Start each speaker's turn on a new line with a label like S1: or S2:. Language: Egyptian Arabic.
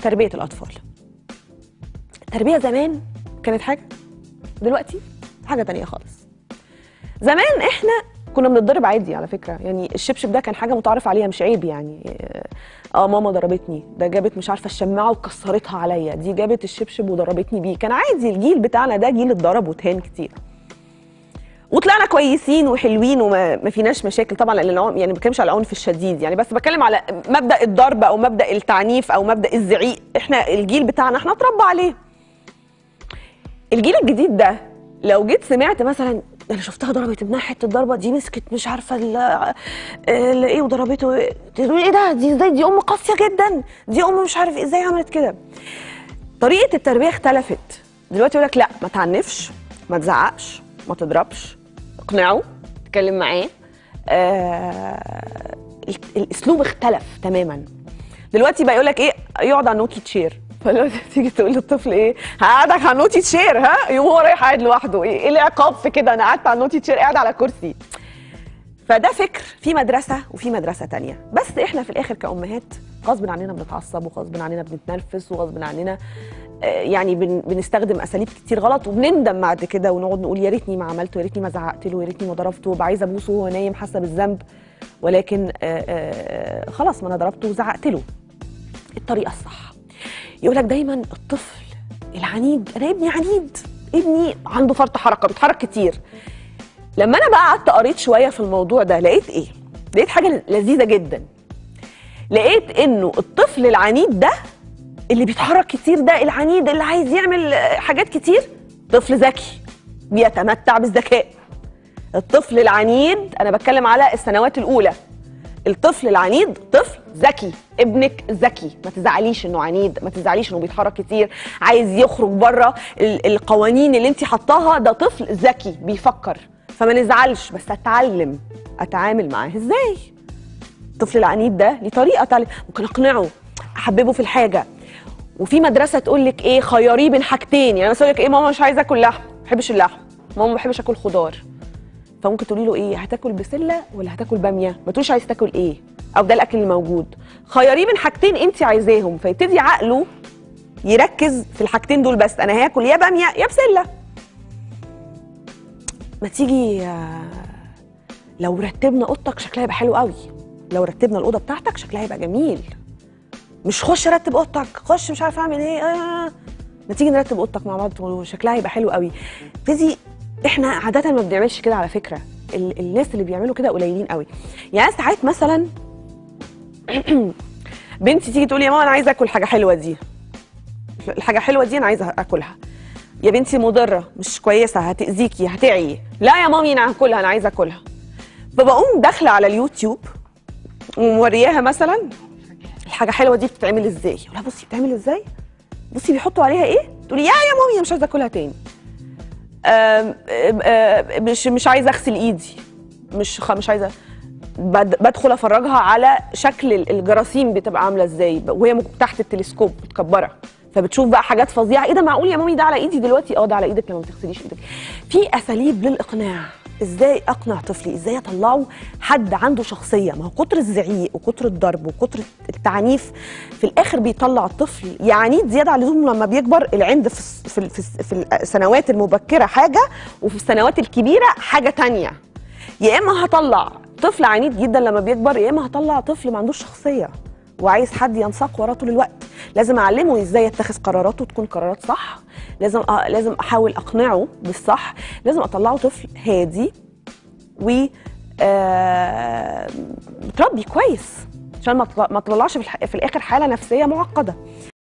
S1: تربيه الاطفال التربيه زمان كانت حاجه دلوقتي حاجه تانية خالص زمان احنا كنا بنتضرب عادي على فكره يعني الشبشب ده كان حاجه متعارف عليها مش عيب يعني اه ماما ضربتني ده جابت مش عارفه الشماعه وكسرتها عليا دي جابت الشبشب وضربتني بيه كان عادي الجيل بتاعنا ده جيل اتضرب وتهان كتير وطلعنا كويسين وحلوين وما ما فيناش مشاكل طبعا لان العنف يعني ما بتكلمش على العنف الشديد يعني بس بتكلم على مبدا الضرب او مبدا التعنيف او مبدا الزعيق احنا الجيل بتاعنا احنا اتربى عليه الجيل الجديد ده لو جيت سمعت مثلا انا شفتها ضربت ابنها حته ضربه دي مسكت مش عارفه ال ال- ايه وضربته تقول ايه ده دي ازاي دي ام قاسيه جدا دي ام مش عارف ازاي عملت كده طريقه التربيه اختلفت دلوقتي يقول لك لا ما تعنفش ما تزعقش ما تضربش اقنعه اتكلم معاه آه ال- الاسلوب اختلف تماما دلوقتي بقى يقول لك ايه يقعد على النوتي تشير فدلوقتي تيجي تقول للطفل ايه هقعدك على النوتي تشير ها يقوم هو رايح قاعد لوحده ايه ايه العقاب في كده انا قعدت على النوتي تشير قاعد على كرسي فده فكر في مدرسه وفي مدرسه تانية بس احنا في الاخر كامهات غصب عننا بنتعصب وغصب عننا بنتنرفز وغصب عننا آه، يعني بن بنستخدم اساليب كتير غلط وبنندم بعد كده ونقعد نقول يا ريتني ما عملته يا ريتني ما زعقت له يا ريتني ما ضربته وابقى عايزه ابوسه وهو نايم حاسه بالذنب ولكن آه، آه، خلاص ما انا ضربته وزعقت له الطريقه الصح يقول لك دايما الطفل العنيد انا ابني عنيد ابني عنده فرط حركه بيتحرك كتير لما انا بقى قعدت قريت شويه في الموضوع ده لقيت ايه لقيت حاجه لذيذه جدا لقيت انه الطفل العنيد ده اللي بيتحرك كتير ده العنيد اللي عايز يعمل آه، حاجات كتير طفل ذكي بيتمتع بالذكاء الطفل العنيد انا بتكلم على السنوات الاولى الطفل العنيد طفل ذكي ابنك ذكي ما تزعليش انه عنيد ما تزعليش انه بيتحرك كتير عايز يخرج بره ال- القوانين اللي انت حطاها ده طفل ذكي بيفكر فما نزعلش بس اتعلم اتعامل معاه ازاي الطفل العنيد ده ليه طريقه تعلم ممكن اقنعه احببه في الحاجه وفي مدرسه تقول لك ايه خيريه بين حاجتين يعني مثلا يقول لك ايه ماما مش عايزه اكل لحم ما بحبش اللحم ماما ما بحبش اكل خضار فممكن تقولي له ايه هتاكل بسله ولا هتاكل باميه ما تقوليش عايز تاكل ايه او ده الاكل اللي موجود خيريه بين حاجتين انت عايزاهم فيبتدي عقله يركز في الحاجتين دول بس انا هاكل يا باميه يا بسله ما تيجي آه، لو رتبنا اوضتك شكلها يبقى حلو قوي لو رتبنا الاوضه بتاعتك شكلها يبقى جميل مش خش رتب اوضتك خش مش عارفه اعمل ايه آه. ما تيجي نرتب اوضتك مع بعض وشكلها يبقى حلو قوي ابتدي احنا عاده ما بنعملش كده على فكره ال الناس اللي بيعملوا كده قليلين قوي يعني ساعات مثلا بنتي تيجي تقول لي يا ماما انا عايزه اكل حاجه حلوه دي الحاجه حلوه دي انا عايزه اكلها يا بنتي مضره مش كويسه هتاذيكي هتعي لا يا مامي انا هاكلها انا عايزه اكلها فبقوم داخله على اليوتيوب ومورياها مثلا الحاجه حلوه دي بتتعمل ازاي لا بصي بتتعمل ازاي بصي بيحطوا عليها ايه تقولي يا يا مامي انا مش عايزه اكلها تاني آم، آم، آم، مش مش عايزه اغسل ايدي مش خ- مش عايزه بد- بدخل افرجها على شكل ال- الجراثيم بتبقى عامله ازاي ب- وهي مك- تحت التلسكوب متكبره فبتشوف بقى حاجات فظيعه ايه ده معقول يا مامي ده على ايدي دلوقتي اه ده على ايدك لما ما بتغسليش ايدك في اساليب للاقناع ازاي اقنع طفلي ازاي اطلعه حد عنده شخصيه ما هو كتر الزعيق وكتر الضرب وكتر التعنيف في الاخر بيطلع الطفل يعني زياده عن اللزوم لما بيكبر العند في الس- في ال- في الس- في السنوات المبكره حاجه وفي السنوات الكبيره حاجه تانية يا اما هطلع طفل عنيد جدا لما بيكبر يا اما هطلع طفل ما عندوش شخصيه وعايز حد ينساق وراه طول الوقت لازم اعلمه ازاي يتخذ قراراته تكون قرارات صح لازم أ... لازم احاول اقنعه بالصح لازم اطلعه طفل هادي و آه... متربي كويس عشان ما تطلع- ما تطلعش في, الح... في الاخر حاله نفسيه معقده